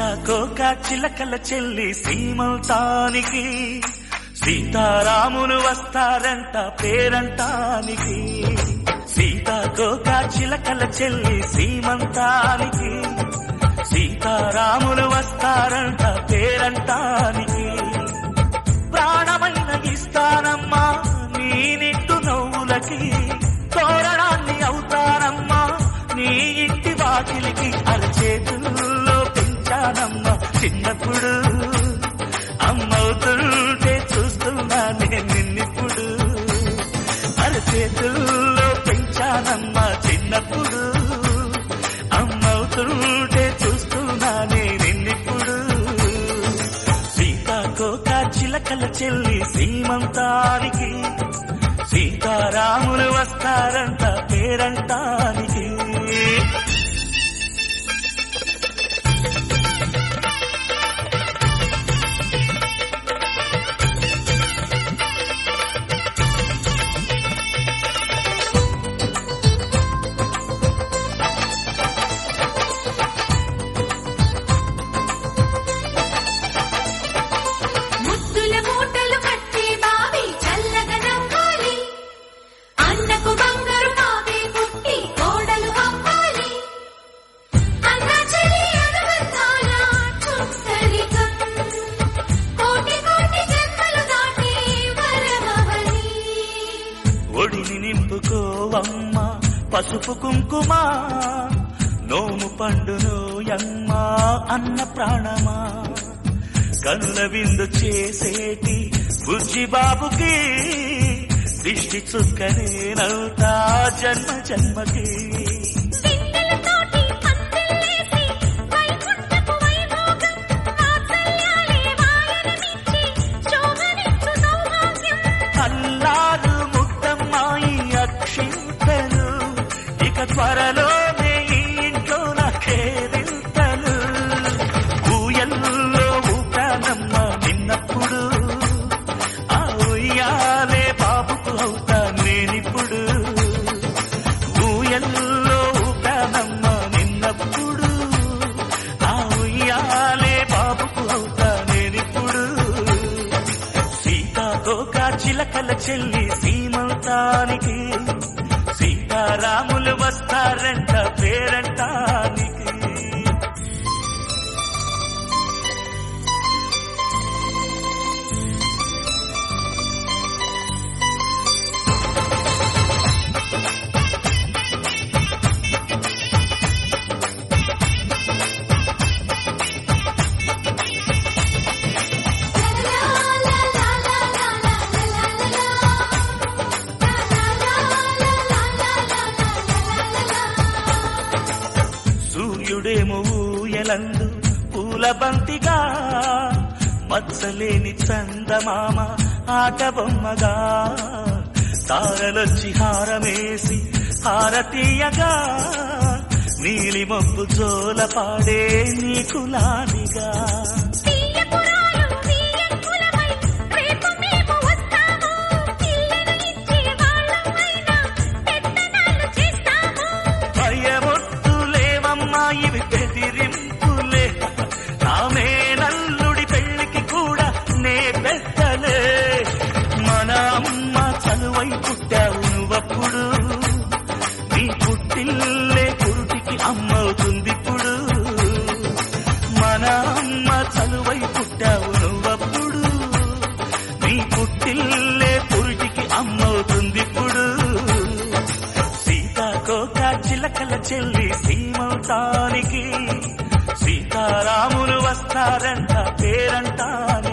సీతాకోక చిలకల చెల్లి సీమంతానికి సీతారాములు వస్తారంట పేరంటానికి సీతాకోక చిలకల చెల్లి సీమంతానికి సీతారాములు వస్తారంట పేరంటానికి ప్రాణమైన ఇస్తానమ్మా నీ నిట్టు నవ్వులకి తోరణాన్ని అవుతానమ్మా నీ ఇంటి వాకిలికి అరచేతుల్లో పెంచానమ్మా చిన్నప్పుడు అమ్మవుతుంటే చూస్తున్నా నేను నిన్నిప్పుడు అరచేతుల్లో పెంచానమ్మా చిన్నప్పుడు అమ్మవుతుంటే చూస్తున్నా నేను నిన్నిప్పుడు సీతాకోక చిలకల చెల్లి సీమంతానికి సీతారాములు వస్తారంట పేరంటానికి ముద్దుల మూటలు కట్టి బావి చల్లగా నవ్వాలి అన్నకు బంగారు పాపే పుట్టి కోడలు అవ్వాలి అన్న చెల్లి అనుబంధాల చుట్టరికం కోటి కోటి జన్మలు దాటి వరమవని ఒడిని నింపుకోవమ్మ పసుపు కుంకుమ నోము పండును యమ్మ అన్న ప్రాణమా కనుల విందు చేసేటి బుజ్జి బాబుకి దిష్టి చుక్కనేనవుతా జన్మ జన్మకి సింగలతోటి పందిళ్ళేసి వైకుంఠపు వైభోగం వాత్సల్యాలే వాయనమిచ్చి శోభనిచ్చు సౌభాగ్యం అల్లారు ముద్దమ్మాయి అక్షింతలు ఇక త్వరలోనే ఈ ఇంట్లో నాకేరింతలు ఊయల్లో ఊటానమ్మ నిన్నప్పుడు ఆ ఉయ్యాలే బాబుకు అవుతా నేనిప్పుడు ఊయల్లో ఊటానమ్మ నిన్నప్పుడు ఆ ఉయ్యాలే బాబుకు అవుతా నేనిప్పుడు సీతాకోక చిలకల చెల్లి సీమంతానికి సీతారాములు వస్తారంట పేరంటానికి సూర్యుడేమో ఊయలందు పూల బంతిగా మచ్చలేని చందమామ ఆట బొమ్మగా తారలొచ్చి హారమేసి హారతీయగా నీలి మబ్బు జోల పాడే నీకులానిగా తీయపురాలు తీయంకులమై రేపు మేము వస్తాము పిల్లను ఇచ్చే వాళ్ళమైనా పెద్దనాళ్ళు చేస్తాము భయమొద్దులేవమ్మా ఇవి బెదిరింపులే నామే నల్లుడి పెళ్లికి కూడా నే పెద్దలే మన అమ్మ చనువై పుట్టావు నువ్వప్పుడు నీ పుట్టిల్లే పురుటికి అమ్మవుతుందిప్పుడు మన అమ్మ చనువై పుట్టావు నువ్వప్పుడు నీ పుట్టిల్లే పురుటికి అమ్మవుతుందిప్పుడు సీతాకోక చిలకల చెల్లి సీమంతానికి సీతారాములు వస్తారంట పేరంటానికి